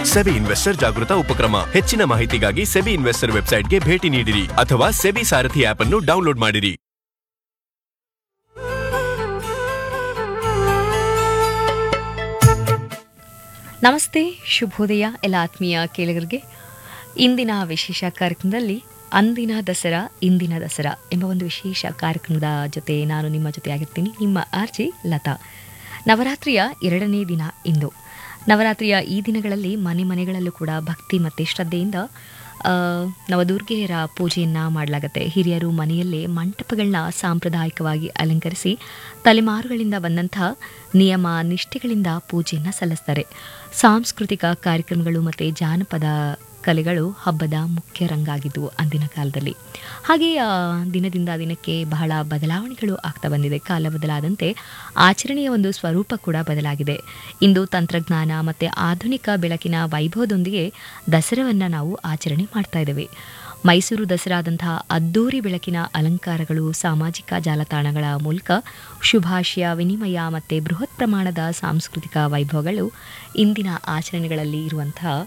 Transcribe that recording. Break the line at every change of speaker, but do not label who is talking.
SEBI investor ಜಾಗೃತ ಉಪಕ್ರಮ ಹೆಚ್ಚಿನ ಮಾಹಿತಿಗಾಗಿ ಸೆಬಿ ಇನ್ವೆಸ್ಟರ್ ವೆಬ್ಸೈಟ್ಗೆ ಭೇಟಿ ನೀಡಿರಿ ಅಥವಾ ಸೆಬಿ ಸಾರಥಿ ಆಪ್ ಅನ್ನು ಡೌನ್ಲೋಡ್ ಮಾಡಿರಿ
ನಮಸ್ತೆ ಶುಭೋದಯ ಎಲ್ಲ ಆತ್ಮೀಯ ಕೇಳಿಗರಿಗೆ ಇಂದಿನ ವಿಶೇಷ ಕಾರ್ಯಕ್ರಮದಲ್ಲಿ ಅಂದಿನ ದಸರಾ ಇಂದಿನ ದಸರಾ ಎಂಬ ಒಂದು ವಿಶೇಷ ಕಾರ್ಯಕ್ರಮದ ಜೊತೆ ನಾನು ನಿಮ್ಮ ಜೊತೆ ಆಗಿರ್ತೀನಿ ನಿಮ್ಮ ಆರ್ಜಿ ಲತಾ ನವರಾತ್ರಿಯ ಎರಡನೇ ದಿನ ಇಂದು ನವರಾತ್ರಿಯ ಈ ದಿನಗಳಲ್ಲಿ ಮನೆ ಮನೆಗಳಲ್ಲೂ ಕೂಡ ಭಕ್ತಿ ಮತ್ತು ಶ್ರದ್ಧೆಯಿಂದ ಆ, ನವದುರ್ಗೆಯರ ಪೂಜೆಯನ್ನು ಮಾಡಲಾಗುತ್ತೆ ಹಿರಿಯರು ಮನೆಯಲ್ಲೇ ಮಂಟಪಗಳನ್ನ ಸಾಂಪ್ರದಾಯಿಕವಾಗಿ ಅಲಂಕರಿಸಿ ತಲೆಮಾರುಗಳಿಂದ ಬಂದಂಥ ನಿಯಮ ನಿಷ್ಠೆಗಳಿಂದ ಪೂಜೆಯನ್ನು ಸಲ್ಲಿಸ್ತಾರೆ ಸಾಂಸ್ಕೃತಿಕ ಕಾರ್ಯಕ್ರಮಗಳು ಮತ್ತು ಜಾನಪದ ಕಲೆಗಳು ಹಬ್ಬದ ಮುಖ್ಯ ರಂಗಾಗಿದ್ದವು ಅಂದಿನ ಕಾಲದಲ್ಲಿ ಹಾಗೆ ಆ, ದಿನದಿಂದ ದಿನಕ್ಕೆ ಬಹಳ ಬದಲಾವಣೆಗಳು ಆಗ್ತಾ ಬಂದಿದೆ ಕಾಲ ಬದಲಾದಂತೆ ಆಚರಣೆಯ ಒಂದು ಸ್ವರೂಪ ಕೂಡ ಬದಲಾಗಿದೆ ಇಂದು ತಂತ್ರಜ್ಞಾನ ಮತ್ತು ಆಧುನಿಕ ಬೆಳಕಿನ ವೈಭವದೊಂದಿಗೆ ದಸರಾವನ್ನು ನಾವು ಆಚರಣೆ ಮಾಡ್ತಾ ಇದ್ದೇವೆ ಮೈಸೂರು ದಸರಾದಂತಹ ಅದ್ದೂರಿ ಬೆಳಕಿನ ಅಲಂಕಾರಗಳು ಸಾಮಾಜಿಕ ಜಾಲತಾಣಗಳ ಮೂಲಕ ಶುಭಾಶಯ ವಿನಿಮಯ ಮತ್ತು ಬೃಹತ್ ಪ್ರಮಾಣದ ಸಾಂಸ್ಕೃತಿಕ ವೈಭವಗಳು ಇಂದಿನ ಆಚರಣೆಗಳಲ್ಲಿ ಇರುವಂತಹ